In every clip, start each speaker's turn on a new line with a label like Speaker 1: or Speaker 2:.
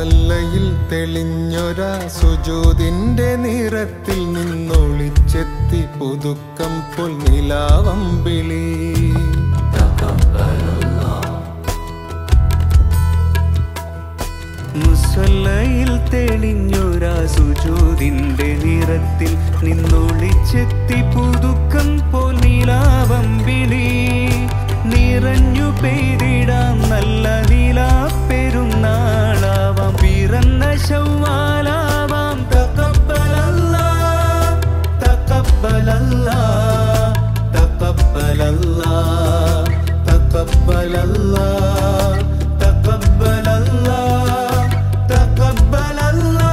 Speaker 1: മുസല്ലയിൽ തെളിഞ്ഞൊരാ സുജൂതിന്റെ നിറത്തിൽ നിന്നൊളിച്ചെത്തി പുതുക്കം പൊൽ നിലാവമ്പിളി
Speaker 2: മുസല്ലയിൽ തെളിഞ്ഞൊരാ സുജൂതിന്റെ നിറത്തിൽ നിന്നൊളിച്ചെത്തി പുതുക്കം പോൽ നീലാവം വിളി നിറഞ്ഞു പെയ്തിടാം നല്ല നിലാ പെരുന്നാളാവാം പിറന്ന ശൗവാലാവാം തക്കപ്പലല്ലാ തക്കപ്പലല്ലാ തക്കപ്പലല്ലാ തക്കപ്പലല്ലാ തക്കപ്പലല്ലാ തക്കപ്പലല്ലാ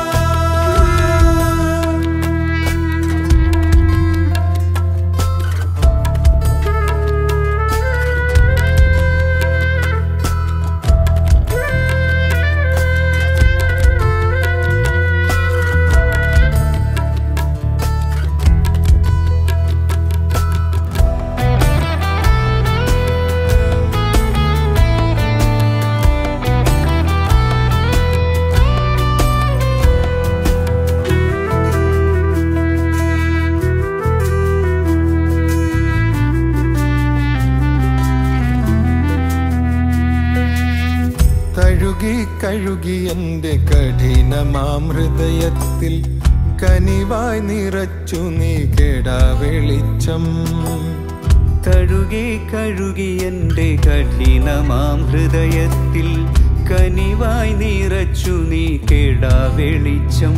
Speaker 1: തഴുകി കഴുകി എൻ്റെ കഠിനമാം ഹൃദയത്തിൽ കനിവായി നിറച്ചു നീ കേടാ വെളിച്ചം
Speaker 2: തഴുകി കഴുകി എൻ്റെ കഠിനമാം ഹൃദയത്തിൽ കനിവായി നിറച്ചു നീ കേടാ വെളിച്ചം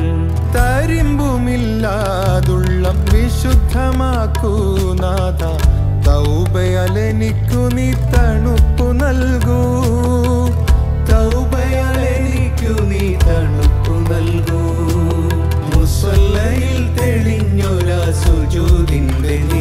Speaker 1: തരിമ്പുമില്ലാതുള്ള വിശുദ്ധമാക്കൂ നാഥ തൗബയലെനിക്കു നീ തണുപ്പു നൽകൂ
Speaker 2: തൗബയാലെനിക്കു നീ തണുപ്പു നൽകൂ മുസല്ലയിൽ തെളിഞ്ഞൊരാ സുജൂതിന്റെ